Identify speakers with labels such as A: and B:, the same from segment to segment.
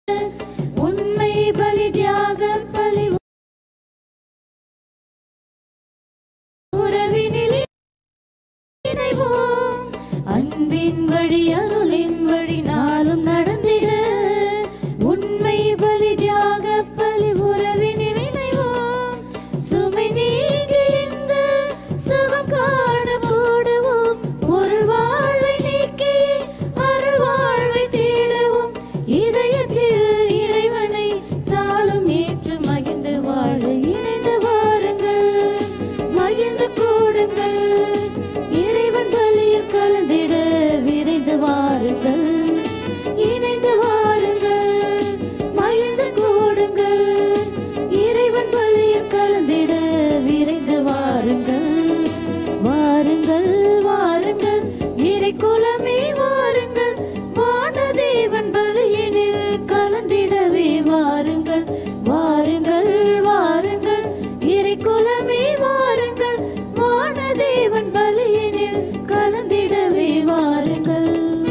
A: உண்மை பலி தியாக பலி உறவினில் இணைவோம் அன்பின் வழி அருளின் வழி நாளும் நடந்திட உண்மை பலி தியாக பலி உறவினில் இணைவோம் சுமை நீங்க இந்த சுகம் காண கூடுவோம் பொருள் வாழ்வை நீக்கி அருள் வாழ்வை தேடுவோம் இதயத்தில் இறைவனை நாளும் ஏற்று மகிழ்ந்து வாழ இணைந்து வாருங்கள் மகிழ்ந்து கூடுங்கள் இறைவன் பலியில் கலந்திட விரைந்து வாருங்கள் இணைந்து வாருங்கள் மகிழ்ந்து கூடுங்கள் இறைவன் பலியில் கலந்திட விரைந்து வாருங்கள் வாருங்கள் வாருங்கள் இறை குலமே வாருங்கள் வானதேவன் பலியினில் கலந்திடவே வாருங்கள் வாருங்கள் வாருங்கள் இறை குலமே வாருங்கள் வானதேவன் பலியினில் கலந்திடவே வாருங்கள்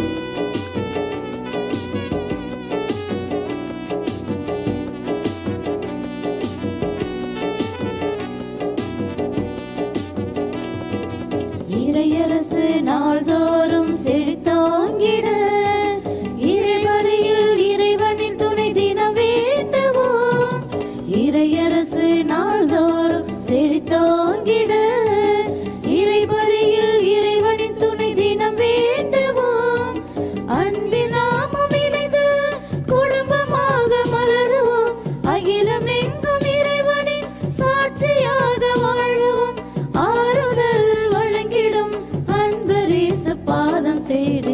A: இறையரசு நாள்தோறும் செழித்தோங்கிட இறைவரையில் இறைவனின் துணை தினம் வேண்டுவோம் இறையரசு நாள்தோறும் செழித்தோங்கிட இறைவரையில் இறைவனின் துணை தினம் வேண்டுவோம் அன்பின் நாமம் இணைந்து குடும்பமாக மலருவோம் அகிலம் எங்கும் இறைவனின் சாட்சியாக வாழ்வோம் ஆறுதல் வழங்கிடும் அன்பரேசு பாதம் தேடி